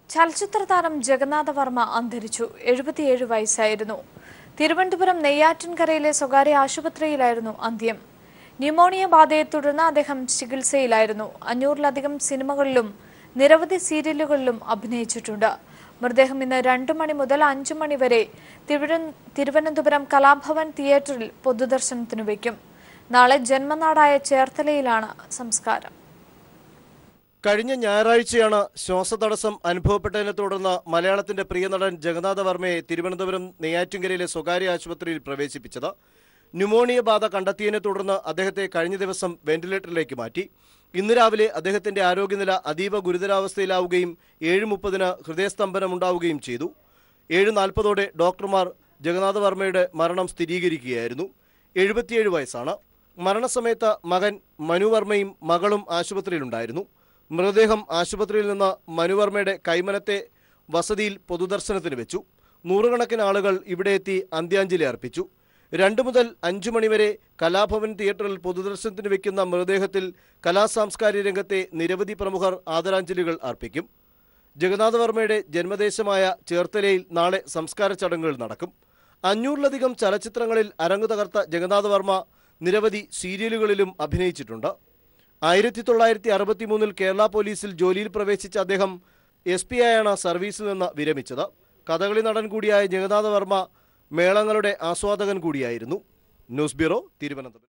ചലച്ചിത്ര താരം ജഗന്നാഥ വർമ്മ അന്തരിച്ചു എഴുപത്തിയേഴ് വയസ്സായിരുന്നു തിരുവനന്തപുരം നെയ്യാറ്റിൻകരയിലെ സ്വകാര്യ ആശുപത്രിയിലായിരുന്നു അന്ത്യം ന്യൂമോണിയ ബാധയെ തുടർന്ന് അദ്ദേഹം ചികിത്സയിലായിരുന്നു അഞ്ഞൂറിലധികം സിനിമകളിലും നിരവധി സീരിയലുകളിലും അഭിനയിച്ചിട്ടുണ്ട് മൃതദേഹം ഇന്ന് രണ്ടു മണി മുതൽ അഞ്ചു മണി വരെ തിരുവന- തിരുവനന്തപുരം കലാഭവൻ തിയേറ്ററിൽ പൊതുദർശനത്തിന് വയ്ക്കും നാളെ ജന്മനാടായ ചേർത്തലയിലാണ് സംസ്കാരം കഴിഞ്ഞ ഞായറാഴ്ചയാണ് ശ്വാസതടസ്സം അനുഭവപ്പെട്ടതിനെ തുടർന്ന് മലയാളത്തിന്റെ പ്രിയ നടൻ ജഗന്നാഥ വർമ്മയെ തിരുവനന്തപുരം നെയ്യാറ്റിൻകരയിലെ സ്വകാര്യ ആശുപത്രിയിൽ പ്രവേശിപ്പിച്ചത് ന്യൂമോണിയ ബാധ കണ്ടെത്തിയതിനെ തുടർന്ന് അദ്ദേഹത്തെ കഴിഞ്ഞ ദിവസം വെന്റിലേറ്ററിലേക്ക് മാറ്റി ഇന്ന് രാവിലെ അദ്ദേഹത്തിന്റെ ആരോഗ്യനില അതീവ ഗുരുതരാവസ്ഥയിലാവുകയും ഏഴ് മുപ്പതിന് ഹൃദയസ്തംഭനമുണ്ടാവുകയും ചെയ്തു ഏഴ് നാൽപ്പതോടെ ഡോക്ടർമാർ ജഗന്നാഥ വർമ്മയുടെ മരണം സ്ഥിരീകരിക്കുകയായിരുന്നു എഴുപത്തിയേഴ് വയസ്സാണ് മരണസമയത്ത് മകൻ മനുവർമ്മയും മകളും ആശുപത്രിയിലുണ്ടായിരുന്നു മൃതദേഹം ആശുപത്രിയിൽ നിന്ന് മനുവർമ്മയുടെ കൈമനത്തെ വസതിയിൽ പൊതുദർശനത്തിന് വെച്ചു നൂറുകണക്കിന് ആളുകൾ ഇവിടെ എത്തി അന്ത്യാഞ്ജലി അർപ്പിച്ചു രണ്ടു മുതൽ അഞ്ചു മണിവരെ കലാഭവൻ തിയേറ്ററിൽ പൊതുദർശനത്തിന് വെക്കുന്ന മൃതദേഹത്തിൽ കലാസാംസ്കാരിക രംഗത്തെ നിരവധി പ്രമുഖർ ആദരാഞ്ജലികൾ അർപ്പിക്കും ജഗന്നാഥ വർമ്മയുടെ ജന്മദേശമായ ചേർത്തലയിൽ നാളെ സംസ്കാര ചടങ്ങുകൾ നടക്കും അഞ്ഞൂറിലധികം ചലച്ചിത്രങ്ങളിൽ അരങ്ങു തകർത്ത ജഗന്നാഥ വർമ്മ നിരവധി സീരിയലുകളിലും അഭിനയിച്ചിട്ടുണ്ട് ആയിരത്തി തൊള്ളായിരത്തി അറുപത്തി മൂന്നിൽ കേരള പോലീസിൽ ജോലിയിൽ പ്രവേശിച്ച അദ്ദേഹം എസ് പി ആയാണ് സർവീസിൽ നിന്ന് വിരമിച്ചത് കഥകളി നടൻ കൂടിയായ ജഗന്നാഥ വർമ്മ മേളങ്ങളുടെ ആസ്വാദകൻ കൂടിയായിരുന്നു ന്യൂസ് ബ്യൂറോ തിരുവനന്തപുരം